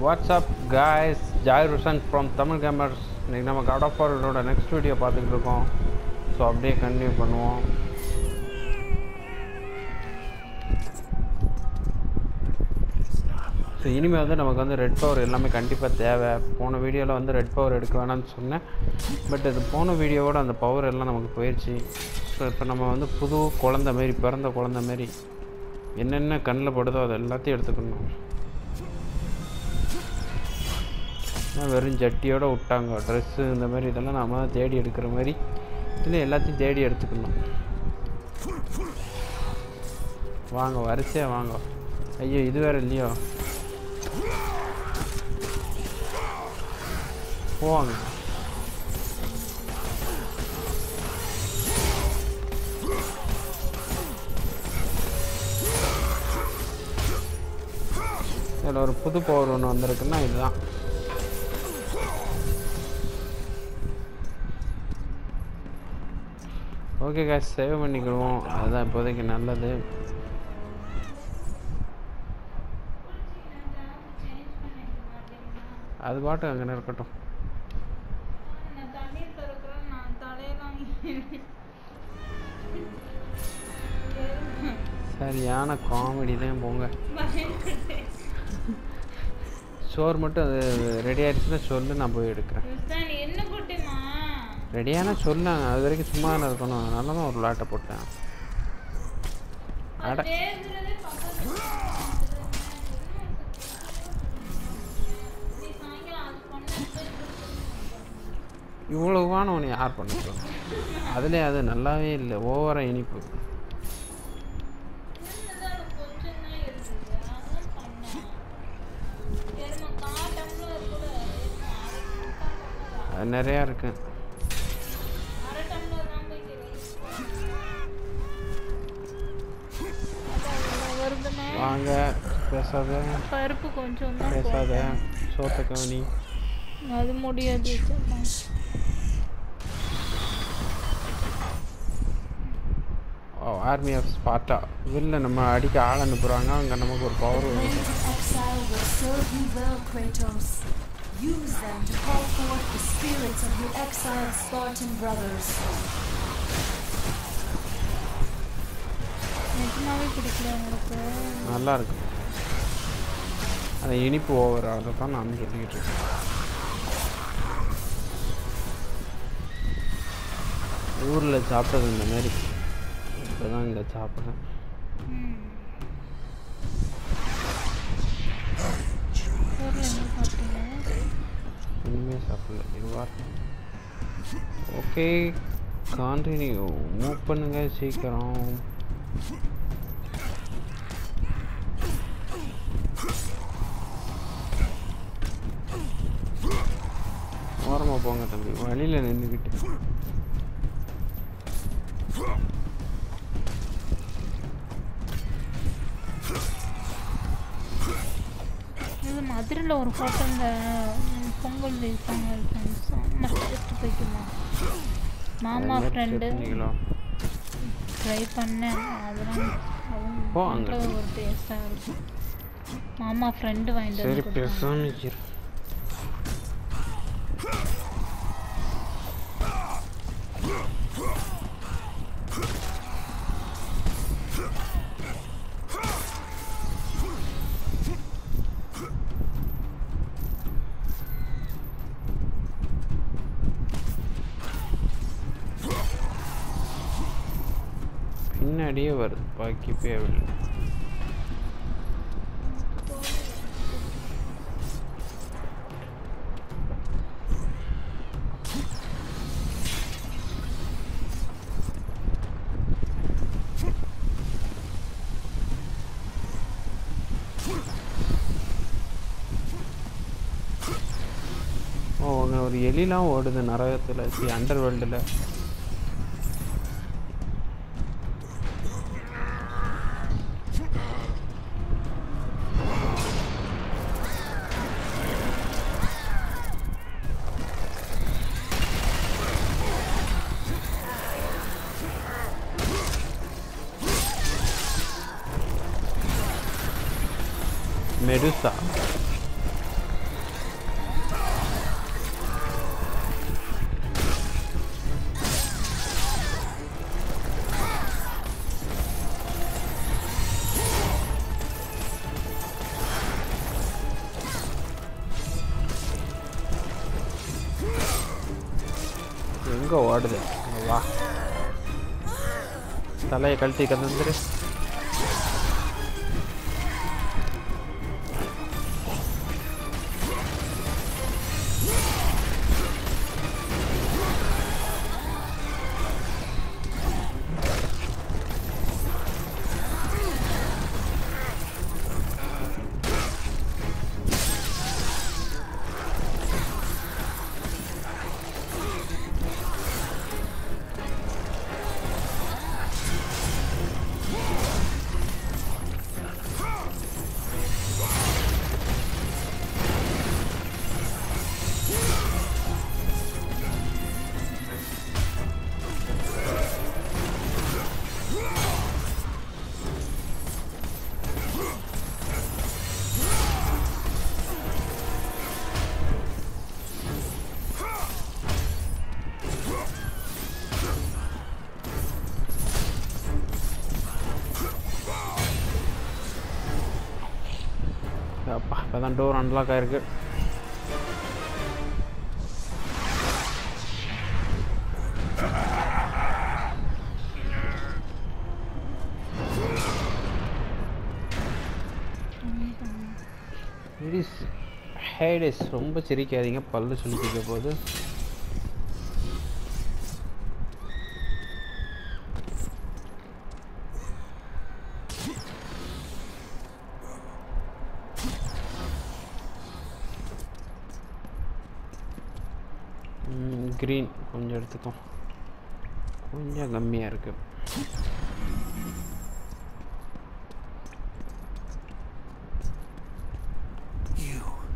WhatsApp guys Joy ருஷன் from Tamil gamers இன்றைக்கி நம்ம காட் ஆஃப் வாரோட நெக்ஸ்ட் வீடியோ பார்த்துக்கிட்டு இருக்கோம் ஸோ அப்படியே கண்டினியூ பண்ணுவோம் ஸோ இனிமேல் வந்து நமக்கு வந்து ரெட் பவர் எல்லாமே கண்டிப்பாக தேவை போன வீடியோவில் வந்து ரெட் பவர் எடுக்க வேணாம்னு சொன்னேன் பட் அது போன வீடியோவோட அந்த பவர் எல்லாம் நமக்கு போயிடுச்சு ஸோ இப்போ நம்ம வந்து புது குழந்த மாரி பிறந்த குழந்த மாரி என்னென்ன கண்ணில் படுதோ அது எல்லாத்தையும் எடுத்துக்கணும் ஏன்னா வெறும் ஜட்டியோட விட்டாங்க ட்ரெஸ்ஸு இந்த மாதிரி இதெல்லாம் நாம தான் தேடி எடுக்கிற மாதிரி இதில் எல்லாத்தையும் தேடி எடுத்துக்கணும் வாங்க வரிசையாக வாங்க ஐயோ இது வேற இல்லையோ போவாங்க இதில் ஒரு புது பவர் ஒன்று வந்திருக்குன்னா இதுதான் ஓகே காசு சேவ் பண்ணிக்கிடுவோம் அதுதான் இப்போதைக்கு நல்லது அது பாட்டு அங்கே இருக்கட்டும் நான் தண்ணீர் திறக்கிறேன் நான் தலையெல்லாம் சரியான காமெடி தான் போங்க பயந்துட்டேன். சோறு மட்டும் அது ரெடி ஆயிடுச்சுன்னா சொல்லு நான் போய் எடுக்கிறேன் மிஸ்டர், நீ என்ன போட்டேமா ரெடியான சொல்லு அது வரைக்கும் சும்மா தானே இருக்கணும் அதனால தான் ஒரு விளாட்டை போட்டேன் அட பேசுறதே பக்கத்துல நீ சாயங்காலம் அது பண்ண இவ்வளோவான உன்னை யார் பண்ண சொல்லுங்க அதுலேயே அது நல்லாவே இல்லை ஓவராக இனிப்பு கொஞ்சம் தான் இருக்குது அதான் பண்ணேன் எருமை கால் டம்ளர் கூட எருமை அரை முக்கால் டம்ளர் அது நிறையா இருக்கு அரை டம்ளர் தான் வைக்கிறேன் அதான் வருதுன்னா வாங்க பேசாத பருப்பு கொஞ்சம் தான் பேசாத சோத்த கவனி அது முடியாது வச்சிடலாம். ஆர்மி ஆஃப் ஸ்பாட்டா வெளில நம்ம அடிக்க ஆள் அனுப்புகிறாங்க அங்கே நமக்கு ஒரு power Land of exile will serve you well, Kratos. Use them to call forth the spirits of your exiled Spartan brothers. நிஜமாவே பிடிக்கல உங்களுக்கு நல்லா இருக்கு அந்த இனிப்பு ஓவர் அதை தான் நான் சொல்லிக்கிட்டு இருக்கேன் ஊரில் சாப்பிட்டது இந்த மாதிரி இப்போ தான் இங்கே சாப்பிட்றேன் ம். ஊர்ல என்ன சாப்பிட்டீங்க இனிமேல் சாப்பிடல இதுவா ஓகே கான்டினியூ மூவ் பண்ணுங்க சீக்கிரம் ஓரமாக போங்க தம்பி வழியில் நின்றுக்கிட்டு இது மதுரையில் ஒரு ஹோட்டலில் பொங்கல் வைப்பாங்க செம்ம டேஸ்ட் போய்க்குமா மாமா ஃப்ரெண்டு நீங்களா ட்ரை பண்ணேன் அதெல்லாம் போ அவங்க அங்க. பண்றது ஒரு டேஸ்ட்டாக இருக்கும் மாமா ஃப்ரெண்டு வாங்கிட்டு சரி வந்து கொடுத்தாங்க. பேசாம இரு. பின்னாடியே வருது பாக்கி பேவில்லை ஓ அங்கே ஒரு எலிலாம் ஓடுது நரகத்தில் சி அண்டர் வேர்ல்டில் மெடுசா எங்கே ஓடுது இங்க வா தலையை கழட்டி கதந்துரு அப்பா இப்போ தான் டோர் அன்லாக் ஆயிருக்கு இடிஸ் ஹேடிஸ் ரொம்ப சிரிக்காதீங்க பல்லு சுழிக்க போகுது க்ரீன் கொஞ்சம் எடுத்துக்கோ கொஞ்சம் கம்மியாக இருக்குது You.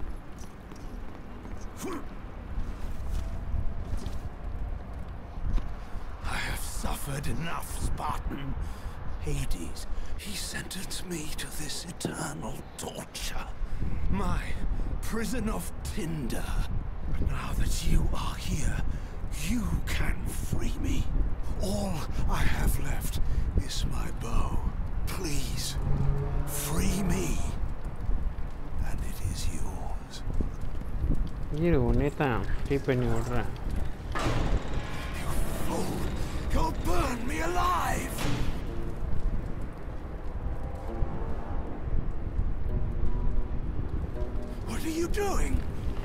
I have suffered enough, Spartan. Hades, he sentenced me to this eternal torture. My prison of tinder. But now that you are here, you can free me. All I have left is my bow. Please, free me. And it is yours. இரு உன்னே தான் free பண்ணி விட்றேன் Oh, you'll burn me alive! What are you doing?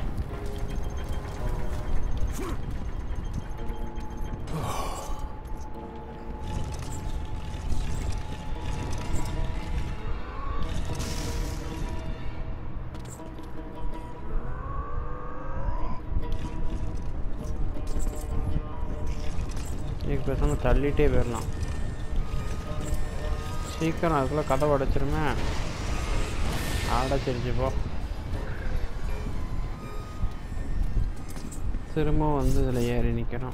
இதுக்கு பேசாமல் தள்ளிட்டே போயிடலாம் சீக்கிரம் அதுக்குள்ளே கதவை அடைச்சிருமே அடைச்சிருச்சு போ திரும்ப வந்து இதில் ஏறி நிற்கிறோம்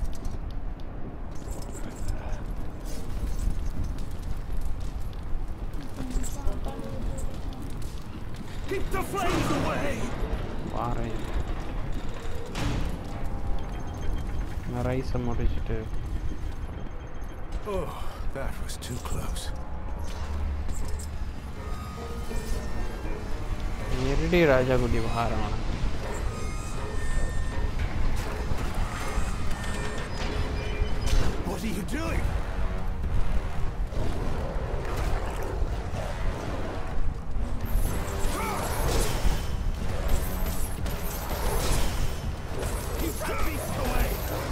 Keep the flames away! பாறேன் நான் ரைஸை முடிச்சுட்டு Oh, that was too close. எரிடி ராஜா குட்டி வாரம் What are you doing? Keep that beast away!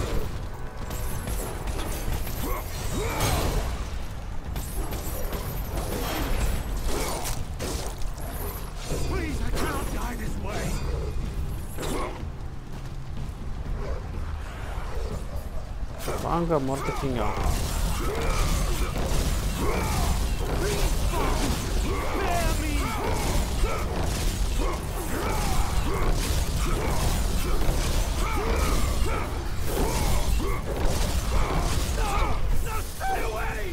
Please, I cannot die this way! வாங்க முறைச்சிங்க Spare me! No! No, stay away!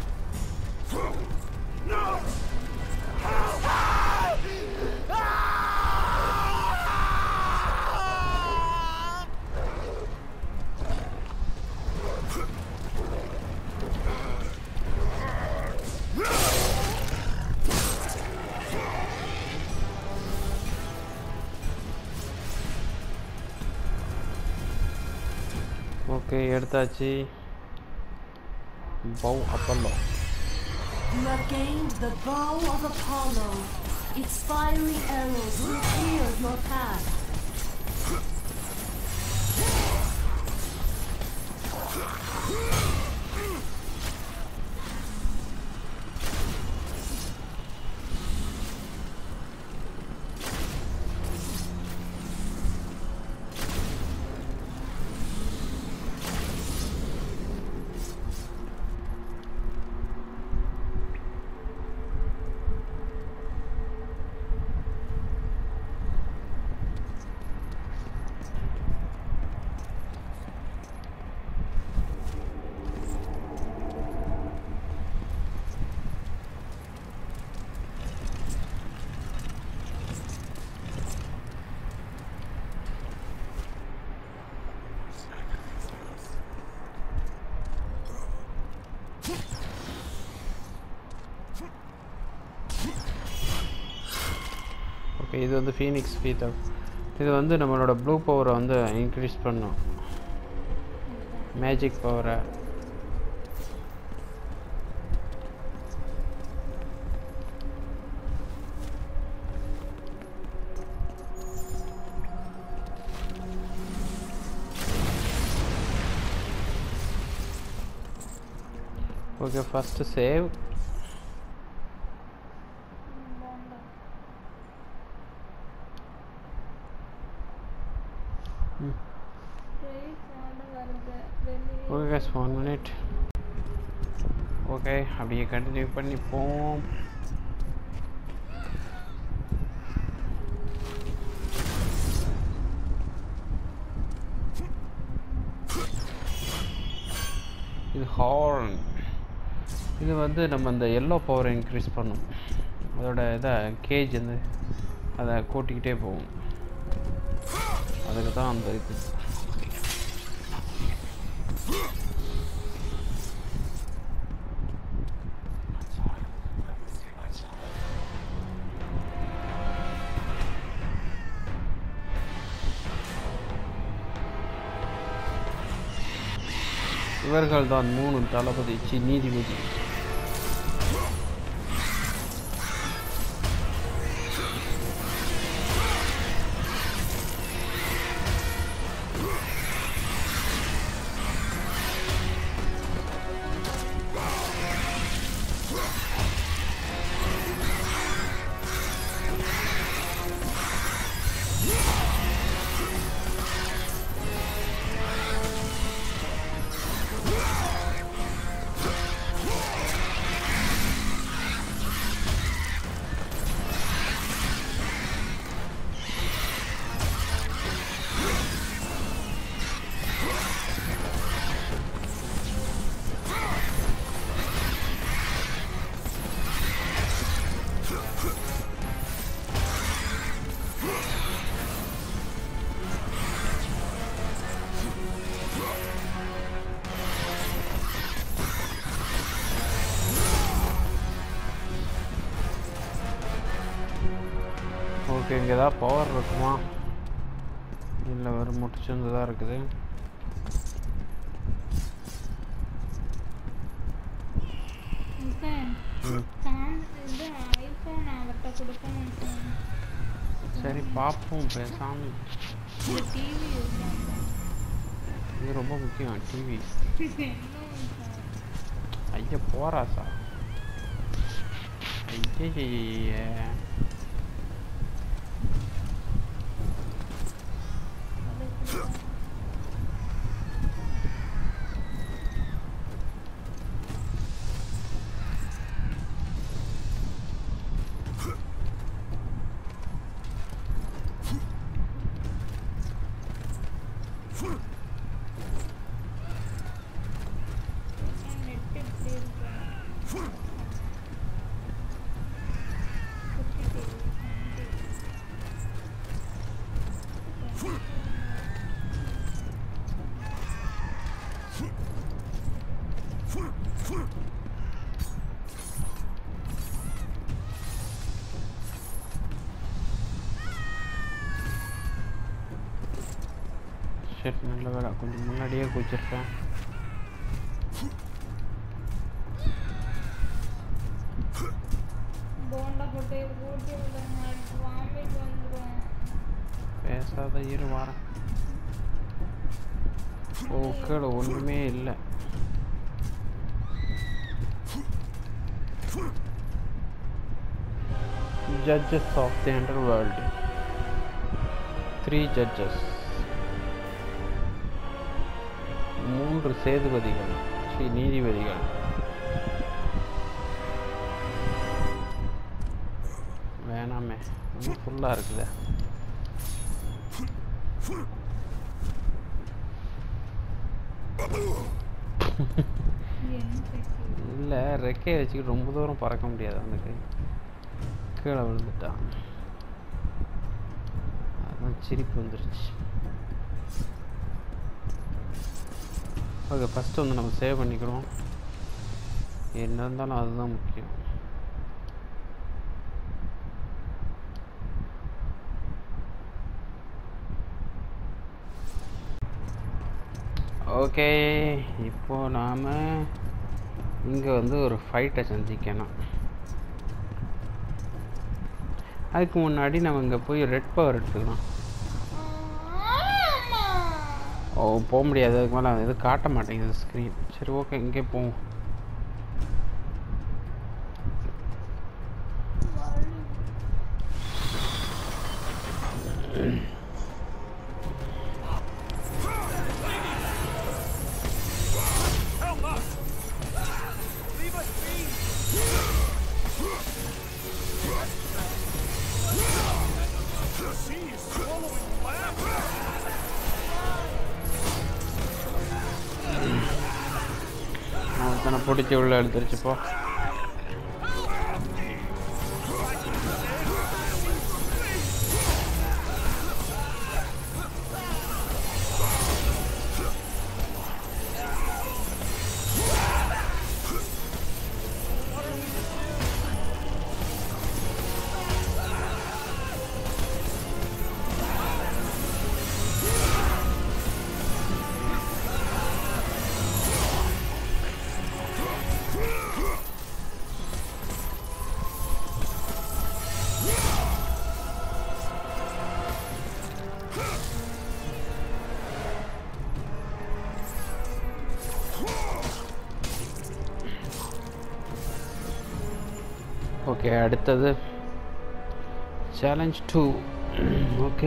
No! Ah! Okay எடுத்தாச்சு பவ் Apollo You have gained the bow of Apollo. Its fiery arrows will clear your path. Okay இது வந்து Phoenix ஃபீத்தர் இது வந்து நம்மளோட blue பவரை வந்து இன்க்ரீஸ் பண்ணும் மேஜிக் பவரை ஓகே ஃபஸ்ட்டு சேவ் ரைஸ் ஆர்டர் வருது வெளியே okay guys one minute okay அப்படியே கண்டினியூ பண்ணிப்போம் இது ஹார்ன் இது வந்து நம்ம அந்த எல்லோ பவரை இன்க்ரீஸ் பண்ணும் அதோட இதை கேஜ் வந்து அதை கூட்டிக்கிட்டே போகும் அதுக்கு தான் அந்த இது இவர்கள் தான் மூணு தளபதி சி நீதிபதி ஓகே இங்கே ஏதாவது பவர் இருக்குமா இல்லை வெறும் முடிச்சிருந்து தான் இருக்குது சார் ம். சாம் இது ஐஃபோன் அவர்கிட்ட கொடுக்கணும் சார் சரி பார்ப்போம் பேசாம இந்த டிவி இருக்காங்க இது ரொம்ப முக்கியம் டிவி என்ன சார் ஐயா போறா சார் ஐயா அது கொடுக்கணும். நெட் எப்படி இருக்கு சுத்திட்டு சரி நல்ல வேலை கொஞ்சம் முன்னாடியே குச்சிருக்கேன் போண்டா போட்டு ஊட்டி விடுங்க வாமிட் வந்துடும் பேசாத இரு வாரேன் ஓ கீழே ஒன்றுமே இல்லை judges of the underworld three judges மூன்று சேதுபதிகள் ஸ்ரீ நீதிபதிகள் வேணாமே இன்னும் ஃபுல்லாக இருக்குதே என்ன பேசுறது? இல்லை ரெக்கையை வச்சுக்கிட்டு ரொம்ப தூரம் பறக்க முடியாது அந்த கை கீழே விழுந்துட்டான் அதான் சிரிப்பு வந்துருச்சு ஓகே ஃபஸ்ட்டு வந்து நம்ம சேவ் பண்ணிக்கிறோம் என்ன இருந்தாலும் அதுதான் முக்கியம் ஓகே இப்போ நாம் இங்கே வந்து ஒரு ஃபைட்டை சந்திக்கணும் அதுக்கு முன்னாடி நம்ம இங்கே போய் ரெட் பவர் எடுத்துக்கலாம் ஆமா. ஓ போக முடியாது அதுக்கு மேலே அது எதுவும் காட்ட மாட்டேங்குது ஸ்க்ரீன் சரி ஓகே இங்கே போவோம் வலி. Help us! Leave us be! The sea is swallowing land! ஒருத்தனை பிடிச்சி உள்ள எடுத்துருச்சு போ ஓகே அடுத்தது சேலஞ்ச் டூ ஓகே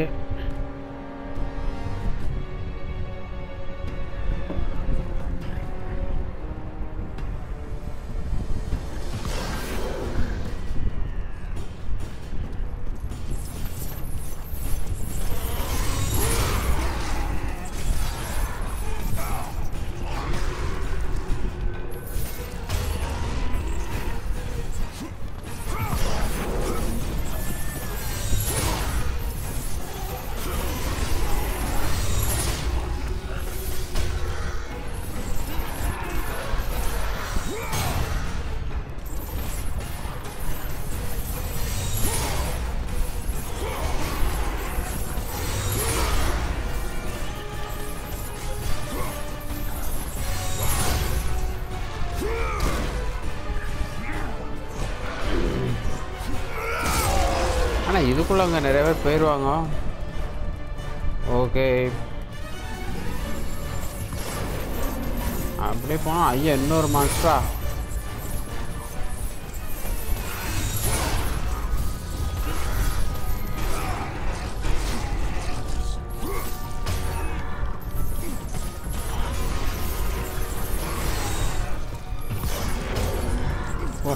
ஆனால் இதுக்குள்ளே அங்கே நிறைய பேர் போயிடுவாங்க ஓகே அப்படியே போனால் ஐயா இன்னொரு மாஸ்டரா ஓ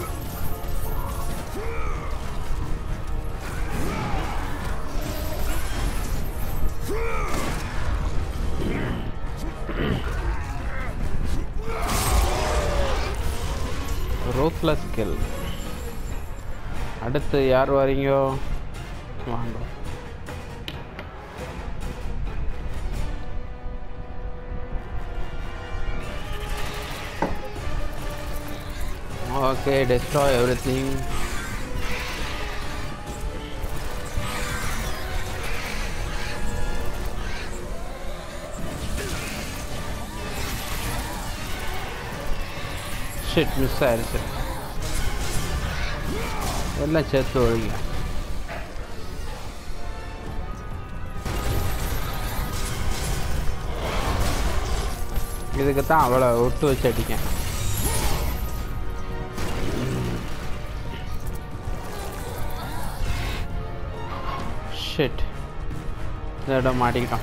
ரூத்லெஸ் கில் அடுத்து யார் வரீங்கோ வாங்க okay destroy everything shit miss ஆயிடுச்சு எல்லாம் சேர்த்து ஒழிங்க இதுக்கு தான் அவளை ஒட்டு வச்சு அடிக்கேன் ஷிட் இந்த இடம் மாட்டிக்கிட்டோம்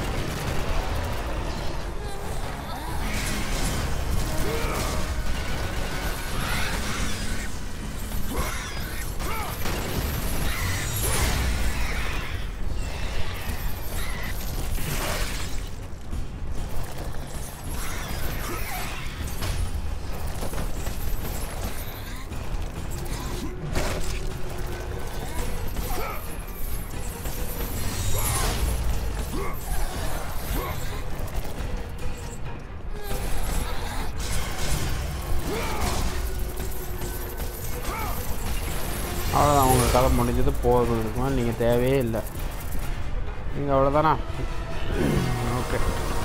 அவ்வளோதான் உங்கள் கதை முடிஞ்சது போதும் இருக்குமா நீங்கள் தேவையே இல்லை நீங்கள் அவ்வளோதானா ஓகே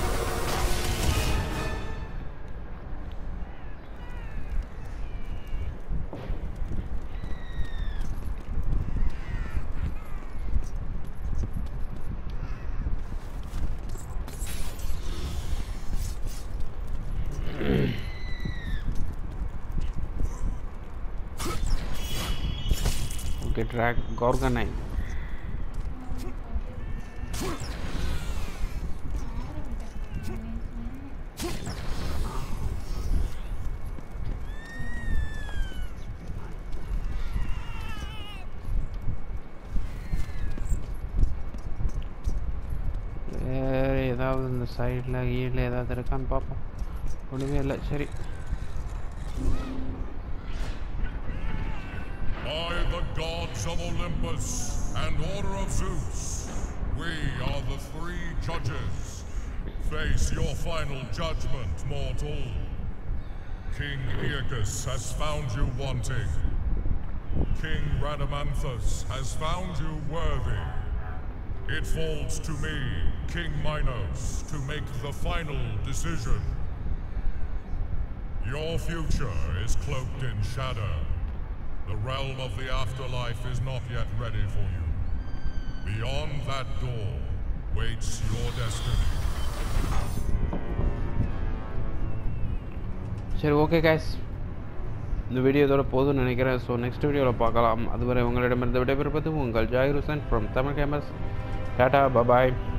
ஓகே ட்ராக் கார்கனைன் வேறு ஏதாவது இந்த சைடில் கீழே ஏதாவது இருக்கான்னு பார்ப்போம் ஒன்றுமே இல்லை சரி By the gods of Olympus and Order of Zeus, we are the three judges. Face your final judgment, mortal. King Aeacus has found you wanting. King Radamanthus has found you worthy. It falls to me, King Minos, to make the final decision. Your future is cloaked in shadow. The realm of the afterlife is not yet ready for you. Beyond that door waits your destiny. சரி okay guys இந்த video இதோட போதும்னு நினைக்கிறேன் so next வீடியோவில் பார்க்கலாம் அதுவரை உங்களிடமிருந்து விடைபெறுவது உங்கள் ஜாகிர் ஹுசேன் ஃப்ரம் தமிழ் கேமஸ் டாடா பபாய்